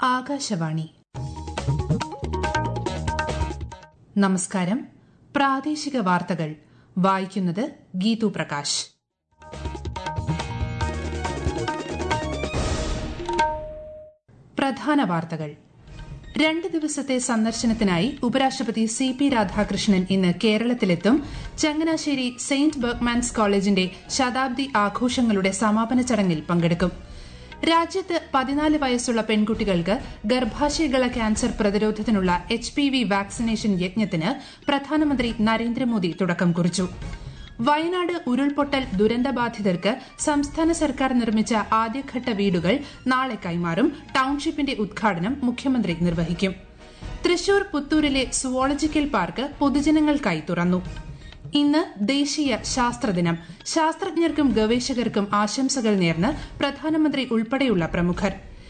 ആകാശവാണി നമസ്കാരം പ്രാദേശിക വാർത്തകൾ വായിക്കുന്നത് ഗീതു പ്രകാശ് പ്രധാന വാർത്തകൾ രണ്ട് ദിവസത്തെ സന്ദർശനത്തിനായി ഉപരാഷ്ട്രപതി സി പി രാധാകൃഷ്ണൻ ഇന്ന് കേരളത്തിലെത്തും ചങ്ങനാശ്ശേരി സെയിന്റ് ബർഗ്മാൻസ് കോളേജിന്റെ ശതാബ്ദി ആഘോഷങ്ങളുടെ സമാപന ചടങ്ങിൽ പങ്കെടുക്കും രാജ്യത്ത് പതിനാല് വയസ്സുള്ള പെൺകുട്ടികൾക്ക് ഗർഭാശയകള ക്യാൻസർ പ്രതിരോധത്തിനുള്ള എച്ച് പി വി വാക്സിനേഷൻ യജ്ഞത്തിന് പ്രധാനമന്ത്രി നരേന്ദ്രമോദി തുടക്കം കുറിച്ചു വയനാട് ഉരുൾപൊട്ടൽ ദുരന്തബാധിതർക്ക് സംസ്ഥാന സർക്കാർ നിർമ്മിച്ച ആദ്യഘട്ട വീടുകൾ നാളെ കൈമാറും ടൌൺഷിപ്പിന്റെ ഉദ്ഘാടനം മുഖ്യമന്ത്രി നിർവഹിക്കും തൃശൂർ പുത്തൂരിലെ സുവോളജിക്കൽ പാർക്ക് പൊതുജനങ്ങൾക്കായി തുറന്നു ഇന്ന് ദേശീയ ശാസ്ത്രദിനം ശാസ്ത്രജ്ഞർക്കും ഗവേഷകർക്കും ആശംസകൾ നേർന്ന് പ്രധാനമന്ത്രി ഉൾപ്പെടെയുള്ള പ്രമുഖർ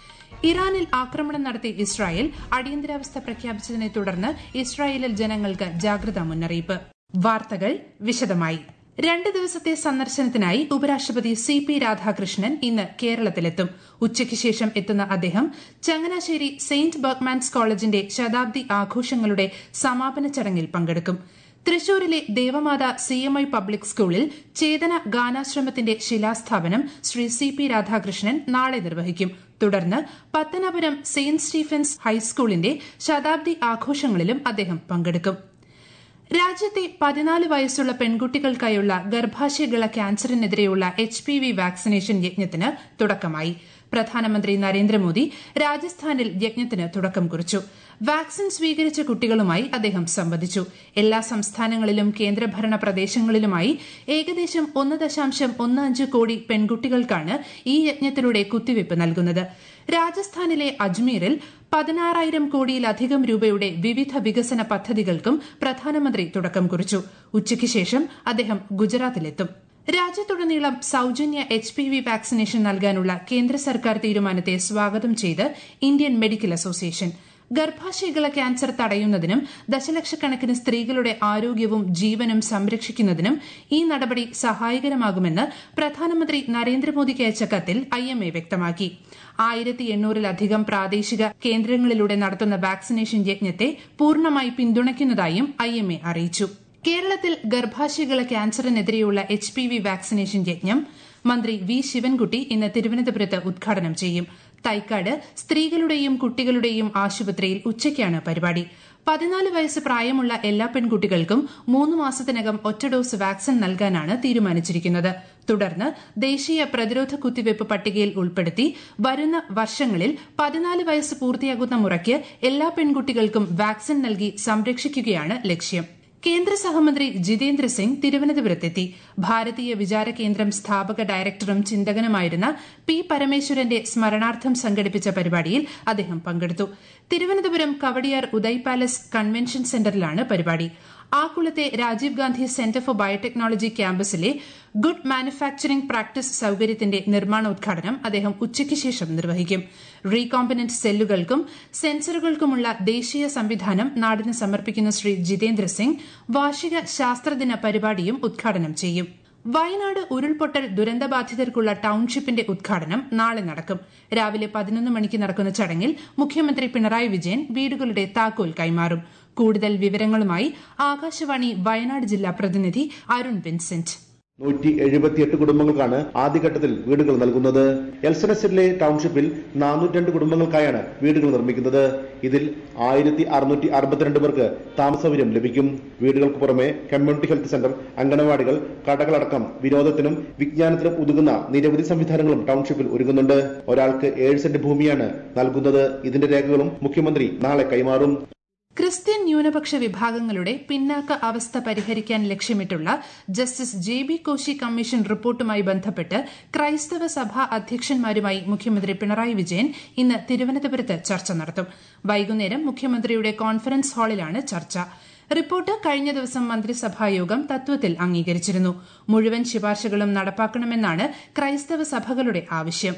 ഇറാനിൽ ആക്രമണം നടത്തി ഇസ്രായേൽ അടിയന്തരാവസ്ഥ പ്രഖ്യാപിച്ചതിനെ തുടർന്ന് ഇസ്രായേലിൽ ജനങ്ങൾക്ക് ജാഗ്രതാ മുന്നറിയിപ്പ് വാർത്തകൾ വിശദമായി രണ്ട് ദിവസത്തെ സന്ദർശനത്തിനായി ഉപരാഷ്ട്രപതി സി പി രാധാകൃഷ്ണൻ ഇന്ന് കേരളത്തിലെത്തും ഉച്ചയ്ക്ക് ശേഷം എത്തുന്ന അദ്ദേഹം ചങ്ങനാശ്ശേരി സെയിന്റ് ബർഗ്മാൻസ് കോളേജിന്റെ ശതാബ്ദി ആഘോഷങ്ങളുടെ സമാപന ചടങ്ങിൽ പങ്കെടുക്കും തൃശൂരിലെ Devamatha C M I public സ്കൂളിൽ ചേതന ഗാനാശ്രമത്തിന്റെ ശിലാസ്ഥാപനം ശ്രീ സി പി രാധാകൃഷ്ണൻ നാളെ നിർവഹിക്കും തുടർന്ന് പത്തനാപുരം സെയിന്റ് സ്റ്റീഫൻസ് ഹൈസ്കൂളിന്റെ ശതാബ്ദി ആഘോഷങ്ങളിലും അദ്ദേഹം പങ്കെടുക്കും രാജ്യത്തെ പതിനാല് വയസ്സുള്ള പെൺകുട്ടികൾക്കായുള്ള ഗർഭാശയകള ക്യാൻസറിനെതിരെയുള്ള എച്ച് പി വി വാക്സിനേഷൻ യജ്ഞത്തിന് തുടക്കമായി പ്രധാനമന്ത്രി നരേന്ദ്രമോദി രാജസ്ഥാനിൽ യജ്ഞത്തിന് തുടക്കം കുറിച്ചു വാക്സിൻ സ്വീകരിച്ച കുട്ടികളുമായി അദ്ദേഹം സംവദിച്ചു എല്ലാ സംസ്ഥാനങ്ങളിലും കേന്ദ്രഭരണ പ്രദേശങ്ങളിലുമായി ഏകദേശം ഒന്ന് ദശാംശം ഒന്ന് അഞ്ച് കോടി പെൺകുട്ടികൾക്കാണ് ഈ യജ്ഞത്തിലൂടെ കുത്തിവയ്പ് നൽകുന്നത് രാജസ്ഥാനിലെ അജ്മീറിൽ പതിനാറായിരം കോടിയിലധികം രൂപയുടെ വിവിധ വികസന പദ്ധതികൾക്കും പ്രധാനമന്ത്രി തുടക്കം കുറിച്ചു ഉച്ചയ്ക്ക് ശേഷം അദ്ദേഹം ഗുജറാത്തിലെത്തും രാജ്യത്തുടനീളം സൌജന്യ എച്ച് പി വി വാക്സിനേഷൻ നൽകാനുള്ള കേന്ദ്ര സർക്കാർ തീരുമാനത്തെ സ്വാഗതം ചെയ്ത് ഇന്ത്യൻ മെഡിക്കൽ അസോസിയേഷൻ ഗർഭാശയകള ക്യാൻസർ തടയുന്നതിനും ദശലക്ഷക്കണക്കിന് സ്ത്രീകളുടെ ആരോഗ്യവും ജീവനും സംരക്ഷിക്കുന്നതിനും ഈ നടപടി സഹായകരമാകുമെന്ന് പ്രധാനമന്ത്രി നരേന്ദ്രമോദിക്ക് അയച്ച കത്തിൽ ഐ എം എ വ്യക്തമാക്കി ആയിരത്തി എണ്ണൂറിലധികം പ്രാദേശിക കേന്ദ്രങ്ങളിലൂടെ നടത്തുന്ന വാക്സിനേഷൻ യജ്ഞത്തെ പൂർണ്ണമായി പിന്തുണയ്ക്കുന്നതായും ഐ എം എ അറിയിച്ചു കേരളത്തിൽ ഗർഭാശയകള ക്യാൻസറിനെതിരെയുള്ള എച്ച് പി വി വാക്സിനേഷൻ യജ്ഞം മന്ത്രി വി ശിവൻകുട്ടി ഇന്ന് തിരുവനന്തപുരത്ത് ഉദ്ഘാടനം ചെയ്യും തൈക്കാട് സ്ത്രീകളുടെയും കുട്ടികളുടെയും ആശുപത്രിയിൽ ഉച്ചയ്ക്കാണ് പരിപാടി പതിനാല് വയസ്സ് പ്രായമുള്ള എല്ലാ പെൺകുട്ടികൾക്കും മൂന്ന് മാസത്തിനകം ഒറ്റ ഡോസ് വാക്സിൻ നൽകാനാണ് തീരുമാനിച്ചിരിക്കുന്നത് തുടർന്ന് ദേശീയ പ്രതിരോധ കുത്തിവയ്പ് പട്ടികയിൽ ഉൾപ്പെടുത്തി വരുന്ന വർഷങ്ങളിൽ പതിനാല് വയസ്സ് പൂർത്തിയാകുന്ന മുറയ്ക്ക് എല്ലാ പെൺകുട്ടികൾക്കും വാക്സിൻ നൽകി സംരക്ഷിക്കുകയാണ് ലക്ഷ്യം കേന്ദ്ര സഹമന്ത്രി ജിതേന്ദ്ര സിംഗ് തിരുവനന്തപുരത്തെത്തി ഭാരതീയ വിചാര കേന്ദ്രം സ്ഥാപക ഡയറക്ടറും ചിന്തകനുമായിരുന്ന പി പരമേശ്വരന്റെ സ്മരണാർത്ഥം സംഘടിപ്പിച്ച പരിപാടിയിൽ അദ്ദേഹം പങ്കെടുത്തു തിരുവനന്തപുരം കവടിയാർ ഉദയ് പാലസ് കൺവെൻഷൻ സെന്ററിലാണ് പരിപാടി ആക്കുളത്തെ Rajiv Gandhi centre for biotechnology ക്യാമ്പസിലെ ഗുഡ് മാനുഫാക്ചറിംഗ് പ്രാക്ടീസ് സൌകര്യത്തിന്റെ നിർമ്മാണോദ്ഘാടനം അദ്ദേഹം ഉച്ചയ്ക്ക് ശേഷം നിർവഹിക്കും റീകോമ്പനന്റ് സെല്ലുകൾക്കും സെൻസറുകൾക്കുമുള്ള ദേശീയ സംവിധാനം നാടിന് സമർപ്പിക്കുന്ന ശ്രീ ജിതേന്ദ്ര സിംഗ് വാർഷിക ശാസ്ത്രദിന പരിപാടിയും ഉദ്ഘാടനം ചെയ്യും വയനാട് ഉരുൾപൊട്ടൽ ദുരന്തബാധിതർക്കുള്ള ടൌൺഷിപ്പിന്റെ ഉദ്ഘാടനം നാളെ നടക്കും രാവിലെ പതിനൊന്ന് മണിക്ക് നടക്കുന്ന ചടങ്ങിൽ മുഖ്യമന്ത്രി പിണറായി വിജയൻ വീടുകളുടെ താക്കോൽ കൈമാറും കൂടുതൽ വിവരങ്ങളുമായി ആകാശവാണി വയനാട് ജില്ലാ പ്രതിനിധി അരുൺ വിൻസെന്റ് നൂറ്റി എഴുപത്തിയെട്ട് കുടുംബങ്ങൾക്കാണ് ആദ്യഘട്ടത്തിൽ വീടുകൾ നൽകുന്നത് എൽസനസിലെ ടൗൺഷിപ്പിൽ നാനൂറ്റി കുടുംബങ്ങൾക്കായാണ് വീടുകൾ നിർമ്മിക്കുന്നത് ഇതിൽ ആയിരത്തി അറുന്നൂറ്റി അറുപത്തിരണ്ട് പേർക്ക് താമസ സൗകര്യം ലഭിക്കും വീടുകൾക്ക് പുറമെ കമ്മ്യൂണിറ്റി ഹെൽത്ത് സെന്റർ അംഗനവാടികൾ കടകളടക്കം വിനോദത്തിനും വിജ്ഞാനത്തിനും ഉതകുന്ന നിരവധി സംവിധാനങ്ങളും ടൗൺഷിപ്പിൽ ഒരുങ്ങുന്നുണ്ട് ഒരാൾക്ക് ഏഴ് സെന്റ് ഭൂമിയാണ് നൽകുന്നത് ഇതിന്റെ രേഖകളും മുഖ്യമന്ത്രി നാളെ കൈമാറും ക്രിസ്ത്യൻ ന്യൂനപക്ഷ വിഭാഗങ്ങളുടെ പിന്നാക്ക അവസ്ഥ പരിഹരിക്കാൻ ലക്ഷ്യമിട്ടുള്ള justice J B Koshy commission റിപ്പോർട്ടുമായി ബന്ധപ്പെട്ട് ക്രൈസ്തവ സഭാ അധ്യക്ഷന്മാരുമായി മുഖ്യമന്ത്രി പിണറായി വിജയൻ ഇന്ന് തിരുവനന്തപുരത്ത് ചർച്ച നടത്തും വൈകുന്നേരം മുഖ്യമന്ത്രിയുടെ കോൺഫറൻസ് ഹാളിലാണ് ചർച്ച റിപ്പോർട്ട് കഴിഞ്ഞ ദിവസം മന്ത്രിസഭായോഗം തത്വത്തിൽ അംഗീകരിച്ചിരുന്നു മുഴുവൻ ശുപാർശകളും നടപ്പാക്കണമെന്നാണ് ക്രൈസ്തവ സഭകളുടെ ആവശ്യം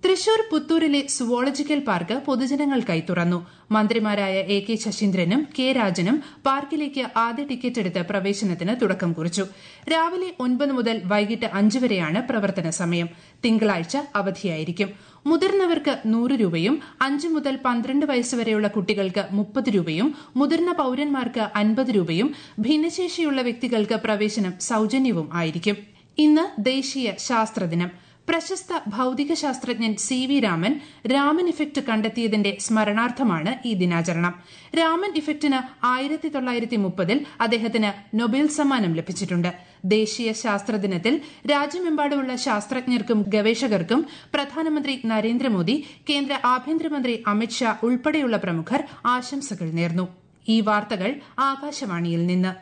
തൃശൂർ പുത്തൂരിലെ സുവോളജിക്കൽ പാർക്ക് പൊതുജനങ്ങൾക്കായി തുറന്നു മന്ത്രിമാരായ എ കെ ശശീന്ദ്രനും കെ രാജനും പാർക്കിലേക്ക് ആദ്യ ടിക്കറ്റ് എടുത്ത് പ്രവേശനത്തിന് തുടക്കം കുറിച്ചു രാവിലെ ഒൻപത് മുതൽ വൈകിട്ട് അഞ്ച് വരെയാണ് പ്രവർത്തന സമയം തിങ്കളാഴ്ച അവധിയായിരിക്കും മുതിർന്നവർക്ക് നൂറ് രൂപയും അഞ്ച് മുതൽ പന്ത്രണ്ട് വയസ്സുവരെയുള്ള കുട്ടികൾക്ക് മുപ്പത് രൂപയും മുതിർന്ന പൌരന്മാർക്ക് അൻപത് രൂപയും ഭിന്നശേഷിയുള്ള വ്യക്തികൾക്ക് പ്രവേശനം സൌജന്യവും ആയിരിക്കും ഇന്ന് ദേശീയ ശാസ്ത്രദിനം പ്രശസ്ത ഭൌതിക ശാസ്ത്രജ്ഞൻ C V Raman Raman effect കണ്ടെത്തിയതിന്റെ സ്മരണാർത്ഥമാണ് ഈ ദിനാചരണം രാമൻ ഇഫക്റ്റിന് ആയിരത്തി തൊള്ളായിരത്തി മുപ്പതിൽ അദ്ദേഹത്തിന് നൊബേൽ സമ്മാനം ലഭിച്ചിട്ടുണ്ട് ദേശീയ ശാസ്ത്രദിനത്തിൽ രാജ്യമെമ്പാടുമുള്ള ശാസ്ത്രജ്ഞർക്കും ഗവേഷകർക്കും പ്രധാനമന്ത്രി നരേന്ദ്രമോദി കേന്ദ്ര ആഭ്യന്തരമന്ത്രി അമിത്ഷാ ഉൾപ്പെടെയുള്ള പ്രമുഖർ ആശംസകൾ നേർന്നു ഈ വാർത്തകൾ ആകാശവാണിയിൽ നിന്ന്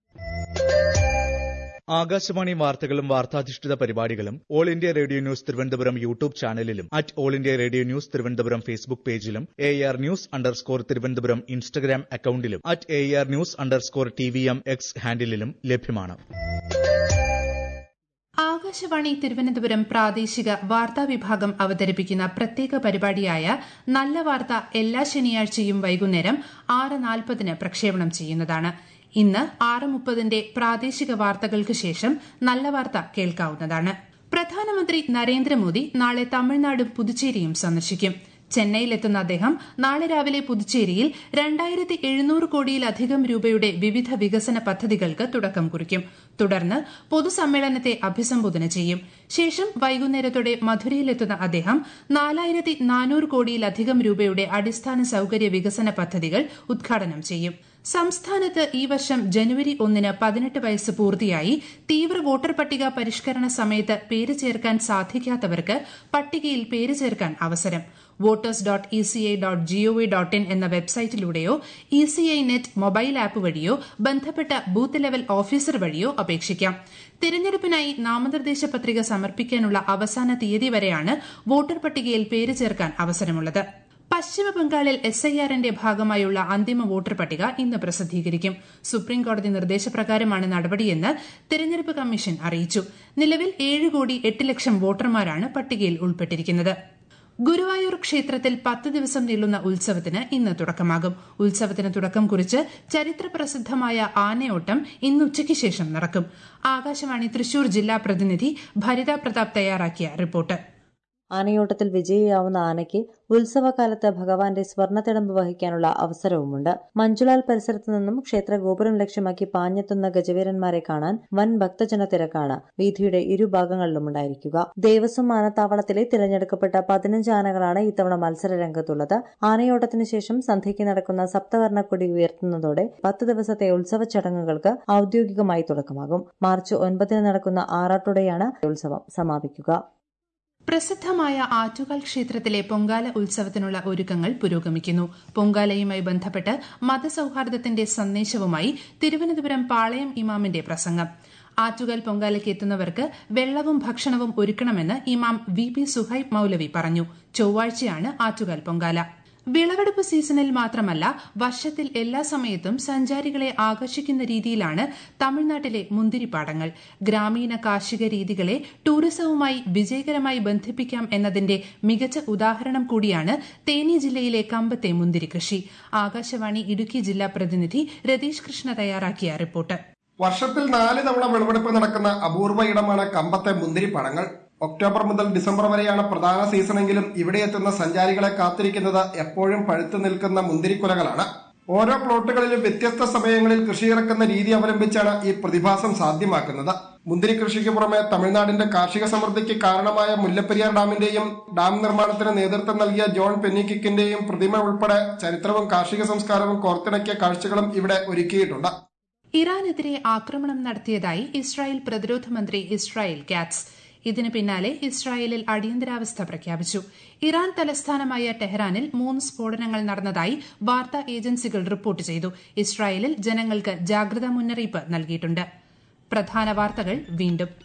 ആകാശവാണി വാർത്തകളും വാർത്താധിഷ്ഠിത പരിപാടികളും all India radio news Thiruvananthapuram YouTube ചാനലിലും at all India radio news Thiruvananthapuram Facebook പേജിലും A R news underscore Thiruvananthapuram Instagram അക്കൌണ്ടിലും at A R news underscore T V M X ഹാൻഡിലും ലഭ്യമാണ് ആകാശവാണി തിരുവനന്തപുരം പ്രാദേശിക വാർത്താ വിഭാഗം അവതരിപ്പിക്കുന്ന പ്രത്യേക പരിപാടിയായ നല്ല വാർത്ത എല്ലാ ശനിയാഴ്ചയും വൈകുന്നേരം ആറ് നാൽപ്പതിന് പ്രക്ഷേപണം ചെയ്യുന്നതാണ് ഇന്ന് ആറ് മുപ്പതിന്റെ പ്രാദേശിക വാർത്തകൾക്ക് ശേഷം നല്ല വാർത്ത കേൾക്കാവുന്നതാണ് പ്രധാനമന്ത്രി നരേന്ദ്രമോദി നാളെ തമിഴ്നാടും പുതുച്ചേരിയും സന്ദർശിക്കും ചെന്നൈയിലെത്തുന്ന അദ്ദേഹം നാളെ രാവിലെ പുതുച്ചേരിയിൽ രണ്ടായിരത്തി എഴുന്നൂറ് കോടിയിലധികം രൂപയുടെ വിവിധ വികസന പദ്ധതികൾക്ക് തുടക്കം കുറിക്കും തുടർന്ന് പൊതുസമ്മേളനത്തെ അഭിസംബോധന ചെയ്യും ശേഷം വൈകുന്നേരത്തോടെ മധുരയിലെത്തുന്ന അദ്ദേഹം നാലായിരത്തി നാനൂറ് കോടിയിലധികം രൂപയുടെ അടിസ്ഥാന സൌകര്യ വികസന പദ്ധതികൾ ഉദ്ഘാടനം ചെയ്യും സംസ്ഥാനത്ത് ഈ വർഷം ജനുവരി ഒന്നിന് പതിനെട്ട് വയസ്സ് പൂർത്തിയായി തീവ്ര വോട്ടർ പട്ടിക പരിഷ്കരണ സമയത്ത് പേര് ചേർക്കാൻ സാധിക്കാത്തവർക്ക് പട്ടികയിൽ പേര് ചേർക്കാൻ അവസരം voters dot E C I dot GOV dot in എന്ന വെബ്സൈറ്റിലൂടെയോ E C I net mobile app വഴിയോ ബന്ധപ്പെട്ട ബൂത്ത് ലെവൽ ഓഫീസർ വഴിയോ അപേക്ഷിക്കാം തിരഞ്ഞെടുപ്പിനായി നാമനിർദ്ദേശ പത്രിക സമർപ്പിക്കാനുള്ള അവസാന തീയതി വരെയാണ് വോട്ടർ പട്ടികയിൽ പേര് ചേർക്കാൻ അവസരമുള്ളത് പശ്ചിമബംഗാളിൽ എസ് ഐ ആറിന്റെ ഭാഗമായുള്ള അന്തിമ വോട്ടർ പട്ടിക ഇന്ന് പ്രസിദ്ധീകരിക്കും സുപ്രീംകോടതി നിർദ്ദേശപ്രകാരമാണ് നടപടിയെന്ന് തെരഞ്ഞെടുപ്പ് കമ്മീഷൻ അറിയിച്ചു നിലവിൽ ഏഴ് കോടി എട്ട് ലക്ഷം വോട്ടർമാരാണ് പട്ടികയിൽ ഉൾപ്പെട്ടിരിക്കുന്നത് ഗുരുവായൂർ ക്ഷേത്രത്തിൽ പത്ത് ദിവസം നീളുന്ന ഉത്സവത്തിന് ഇന്ന് തുടക്കമാകും ഉത്സവത്തിന് തുടക്കം കുറിച്ച് ചരിത്ര പ്രസിദ്ധമായ ആനയോട്ടം ഇന്ന് ഉച്ചയ്ക്ക് ശേഷം നടക്കും ആകാശവാണി തൃശൂർ ജില്ലാ പ്രതിനിധി ഭരിത പ്രതാപ് തയ്യാറാക്കിയ റിപ്പോർട്ട് ആനയോട്ടത്തിൽ വിജയിയാവുന്ന ആനയ്ക്ക് ഉത്സവകാലത്ത് ഭഗവാന്റെ സ്വർണ്ണത്തിടമ്പ് വഹിക്കാനുള്ള അവസരവുമുണ്ട് മഞ്ജുലാൽ പരിസരത്തു നിന്നും ക്ഷേത്ര ഗോപുരം ലക്ഷ്യമാക്കി പാഞ്ഞെത്തുന്ന ഗജവീരന്മാരെ കാണാൻ വൻ ഭക്തജന തിരക്കാണ് വീഥിയുടെ ഇരുഭാഗങ്ങളിലും ഉണ്ടായിരിക്കുക ദേവസ്വം ആനത്താവളത്തിലെ തിരഞ്ഞെടുക്കപ്പെട്ട പതിനഞ്ച് ആനകളാണ് ഇത്തവണ മത്സര രംഗത്തുള്ളത് ആനയോട്ടത്തിനു ശേഷം സന്ധ്യയ്ക്ക് നടക്കുന്ന സപ്തവർണ്ണക്കൊടി ഉയർത്തുന്നതോടെ പത്ത് ദിവസത്തെ ഉത്സവ ചടങ്ങുകൾക്ക് ഔദ്യോഗികമായി തുടക്കമാകും മാർച്ച് ഒൻപതിന് നടക്കുന്ന ആറാട്ടുടെയാണ് ഉത്സവം സമാപിക്കുക പ്രസിദ്ധമായ ആറ്റുകാൽ ക്ഷേത്രത്തിലെ പൊങ്കാല ഉത്സവത്തിനുള്ള ഒരുക്കങ്ങൾ പുരോഗമിക്കുന്നു പൊങ്കാലയുമായി ബന്ധപ്പെട്ട് മതസൌഹാർദ്ദത്തിന്റെ സന്ദേശവുമായി തിരുവനന്തപുരം പാളയം ഇമാമിന്റെ പ്രസംഗം ആറ്റുകാൽ പൊങ്കാലയ്ക്ക് എത്തുന്നവർക്ക് വെള്ളവും ഭക്ഷണവും ഒരുക്കണമെന്ന് ഇമാം വി പി സുഹൈബ് മൌലവി പറഞ്ഞു ചൊവ്വാഴ്ചയാണ് ആറ്റുകാൽ പൊങ്കാല വിളവെടുപ്പ് സീസണിൽ മാത്രമല്ല വർഷത്തിൽ എല്ലാ സമയത്തും സഞ്ചാരികളെ ആകർഷിക്കുന്ന രീതിയിലാണ് തമിഴ്നാട്ടിലെ മുന്തിരിപ്പാടങ്ങൾ ഗ്രാമീണ കാർഷിക രീതികളെ ടൂറിസവുമായി വിജയകരമായി ബന്ധിപ്പിക്കാം എന്നതിന്റെ മികച്ച ഉദാഹരണം കൂടിയാണ് തേനി ജില്ലയിലെ കമ്പത്തെ മുന്തിരി കൃഷി ആകാശവാണി ഇടുക്കി ജില്ലാ പ്രതിനിധി രതീഷ് കൃഷ്ണ തയ്യാറാക്കിയ റിപ്പോർട്ട് വർഷത്തിൽ നാല് തവണ വിളവെടുപ്പ് നടക്കുന്ന അപൂർവ ഇടമാണ് കമ്പത്തെ മുന്തിരിപ്പാടങ്ങൾ ഒക്ടോബർ മുതൽ ഡിസംബർ വരെയാണ് പ്രധാന സീസണെങ്കിലും ഇവിടെ എത്തുന്ന സഞ്ചാരികളെ കാത്തിരിക്കുന്നത് എപ്പോഴും പഴുത്തു നിൽക്കുന്ന മുന്തിരിക്കുലകളാണ് ഓരോ പ്ലോട്ടുകളിലും വ്യത്യസ്ത സമയങ്ങളിൽ കൃഷി ഇറക്കുന്ന രീതി അവലംബിച്ചാണ് ഈ പ്രതിഭാസം സാധ്യമാക്കുന്നത് മുന്തിരി കൃഷിക്ക് പുറമെ തമിഴ്നാടിന്റെ കാർഷിക സമൃദ്ധിക്ക് കാരണമായ മുല്ലപ്പെരിയാർ ഡാമിന്റെയും ഡാം നിർമ്മാണത്തിന് നേതൃത്വം നൽകിയ ജോൺ പെന്നിക്കിന്റെയും പ്രതിമ ഉൾപ്പെടെ ചരിത്രവും കാർഷിക സംസ്കാരവും കോർത്തിണക്കിയ കാഴ്ചകളും ഇവിടെ ഒരുക്കിയിട്ടുണ്ട് ഇറാനെതിരെ ആക്രമണം നടത്തിയതായി ഇസ്രായേൽ പ്രതിരോധ മന്ത്രി ഇസ്രായേൽ കാറ്റ്സ് ഇതിന് പിന്നാലെ ഇസ്രായേലിൽ അടിയന്തരാവസ്ഥ പ്രഖ്യാപിച്ചു ഇറാൻ തലസ്ഥാനമായ ടെഹ്റാനിൽ മൂന്ന് സ്ഫോടനങ്ങൾ നടന്നതായി വാർത്താ ഏജൻസികൾ റിപ്പോർട്ട് ചെയ്തു ഇസ്രായേലിൽ ജനങ്ങൾക്ക് ജാഗ്രതാ മുന്നറിയിപ്പ് നൽകിയിട്ടുണ്ട് പ്രധാന വാർത്തകൾ വീണ്ടും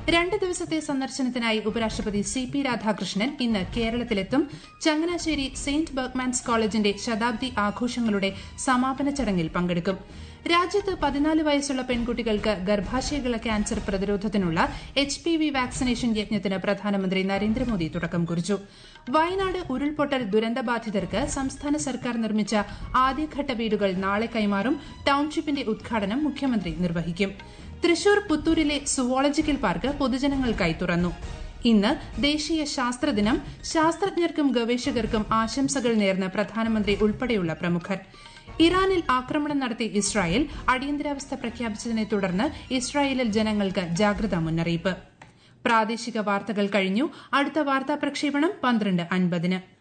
രണ്ട് ദിവസത്തെ സന്ദർശനത്തിനായി ഉപരാഷ്ട്രപതി സി പി രാധാകൃഷ്ണൻ ഇന്ന് കേരളത്തിലെത്തും ചങ്ങനാശ്ശേരി സെയിന്റ് ബർഗ്മാൻസ് കോളേജിന്റെ ശതാബ്ദി ആഘോഷങ്ങളുടെ സമാപന ചടങ്ങിൽ പങ്കെടുക്കും രാജ്യത്ത് പതിനാല് വയസ്സുള്ള പെൺകുട്ടികൾക്ക് ഗർഭാശയകള ക്യാൻസർ പ്രതിരോധത്തിനുള്ള എച്ച് പി വി വാക്സിനേഷൻ യജ്ഞത്തിന് പ്രധാനമന്ത്രി നരേന്ദ്രമോദി തുടക്കം കുറിച്ചു വയനാട് ഉരുൾപൊട്ടൽ ദുരന്തബാധിതർക്ക് സംസ്ഥാന സർക്കാർ നിർമ്മിച്ച ആദ്യഘട്ട വീടുകൾ നാളെ കൈമാറും ടൌൺഷിപ്പിന്റെ ഉദ്ഘാടനം മുഖ്യമന്ത്രി നിർവഹിക്കും തൃശൂർ പുത്തൂരിലെ സുവോളജിക്കൽ പാർക്ക് പൊതുജനങ്ങൾക്കായി തുറന്നു ഇന്ന് ദേശീയ ശാസ്ത്രദിനം ശാസ്ത്രജ്ഞർക്കും ഗവേഷകർക്കും ആശംസകൾ നേർന്ന് പ്രധാനമന്ത്രി ഉൾപ്പെടെയുള്ള പ്രമുഖർ ഇറാനിൽ ആക്രമണം നടത്തി ഇസ്രായേൽ അടിയന്തരാവസ്ഥ പ്രഖ്യാപിച്ചതിനെ തുടർന്ന് ഇസ്രായേലിൽ ജനങ്ങൾക്ക് ജാഗ്രതാ മുന്നറിയിപ്പ് പ്രാദേശിക വാർത്തകൾ കഴിഞ്ഞു അടുത്ത വാർത്താ പ്രക്ഷേപണം പന്ത്രണ്ട് അൻപതിന്